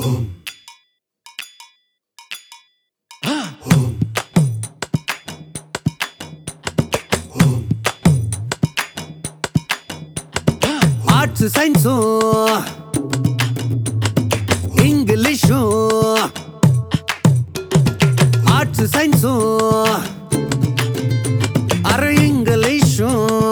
arts science English arts science అరే English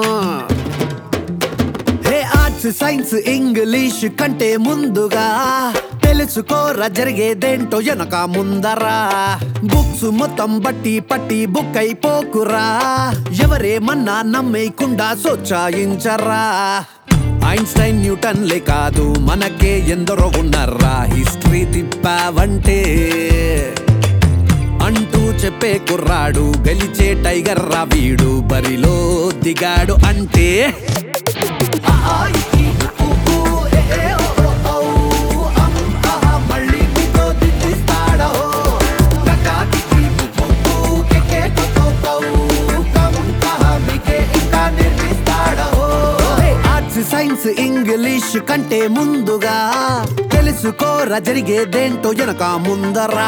hey arts science English కంటే ముందుగా తెలుసుకోరా జరిగేదేంటో వెనక ముందరా బుక్స్ మొత్తం బట్టి పట్టి బుక్ అయిపోకురా ఎవరేమన్నా నమ్మేయకుండా సోచాయించరా ఐన్స్టైన్ న్యూటన్లే కాదు మనకే ఎందరో ఉన్నారా హిస్టరీ తిప్పావంటే అంటూ చెప్పే కుర్రాడు గెలిచే టైగర్ రా వీడు బరిలో దిగాడు అంటే ఆర్ట్స్ సైన్స్ ఇంగ్లీష్ కంటే ముందుగా తెలుసుకోరా జరిగేదేంటో వెనక ముందరా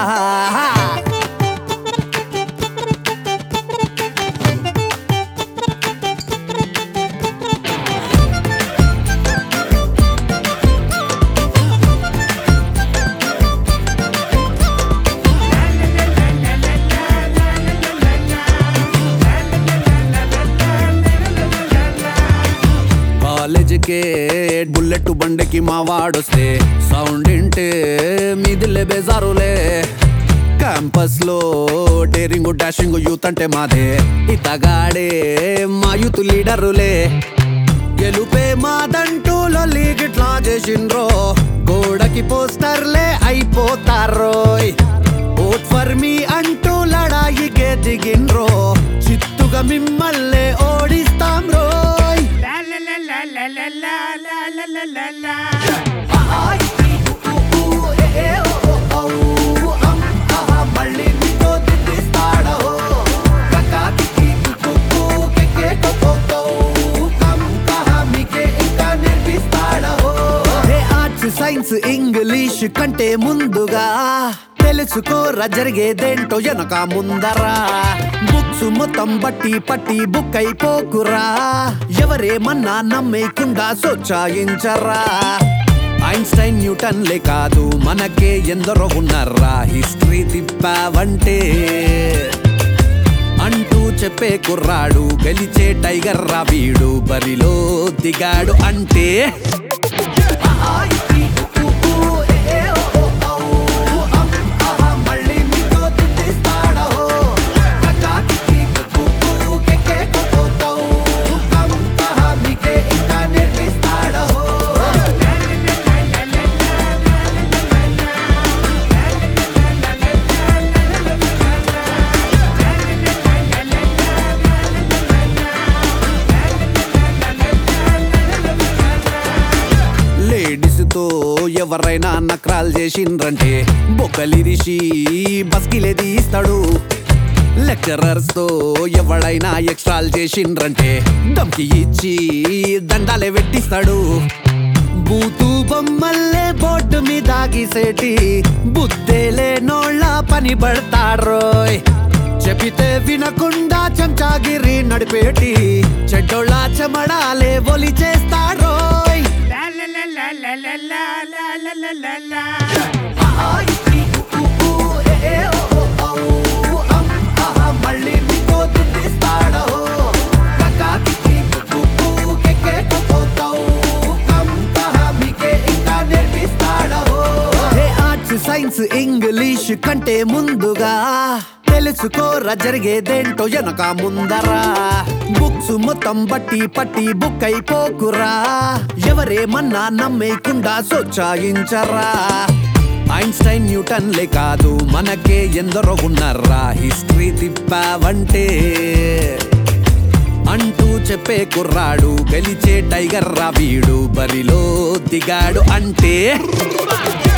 కాలేజీకే బుల్లెట్ బండికి మా వాడొస్తే సౌండ్ ఇంటే మీదిలే బేజారులే క్యాంపస్ లో డేరింగ్ డాషింగ్ యూత్ అంటే మాదే ఇతగాడే మా యూత్ లీడరులే గెలుపే మాదంటూ లొల్లి గిట్లా చేసిండ్రో గోడకి పోస్టర్లే అయిపోతారోయ్ ఓట్ ఫర్ మీ అంటూ లడాయికే దిగిండ్రో చిత్తుగా మిమ్మల్నే ఓడిస్తాం రోయ్ హే ఆర్ట్స్ సైన్స్ ఇంగ్లీష్ కంటే ముందుగా తెలుసుకోరా జరిగేదేంటో వెనక ముందరా బుక్స్ మొత్తం బట్టి పట్టి బుక్ అయిపోకురా ఎవరేమన్నా నమ్మేయకుండా సోచాయించరా ఐన్స్టైన్ న్యూటన్లే కాదు మనకే ఎందరో ఉన్నారా హిస్టరీ తిప్పావంటే అంటూ చెప్పే కుర్రాడు గెలిచే టైగర్ రా వీడు బరిలో దిగాడు అంటే లేడీస్ తో ఎవరైనా నక్రాలు చేసిండ్రంటే బొక్కలిరిసి బస్కిలే తీస్తాడు లెక్చరర్స్ తో ఎవడైనా ఎక్స్ట్రాలు చేసిండ్రంటే దమ్కి ఇచ్చి దండాలే పెట్టిస్తాడు బూతు బొమ్మల్లే బోర్డు మీద గీసేటి బుద్ధేలే నోళ్ళ పని పడతారోయ్ చెబితే వినకుండా చెంచాగిరి నడిపేటి చెడ్డోళ్ళ చెమడాలే ఒలి చేస్తారోయ్ హే ఆర్ట్స్ సైన్స్ ఇంగ్లీష్ కంటే ముందుగా తెలుసుకోరా జరిగేదేంటో వెనక ముందరా బుక్స్ మొత్తం బట్టి పట్టి బుక్ అయిపోకురా ఎవరేమన్నా నమ్మేయకుండా సోచాయించరా ఐన్స్టైన్ న్యూటన్లే కాదు మనకే ఎందరో ఉన్నారా హిస్టరీ తిప్పావంటే అంటూ చెప్పే కుర్రాడు గెలిచే టైగర్ రా వీడు బరిలో దిగాడు అంటే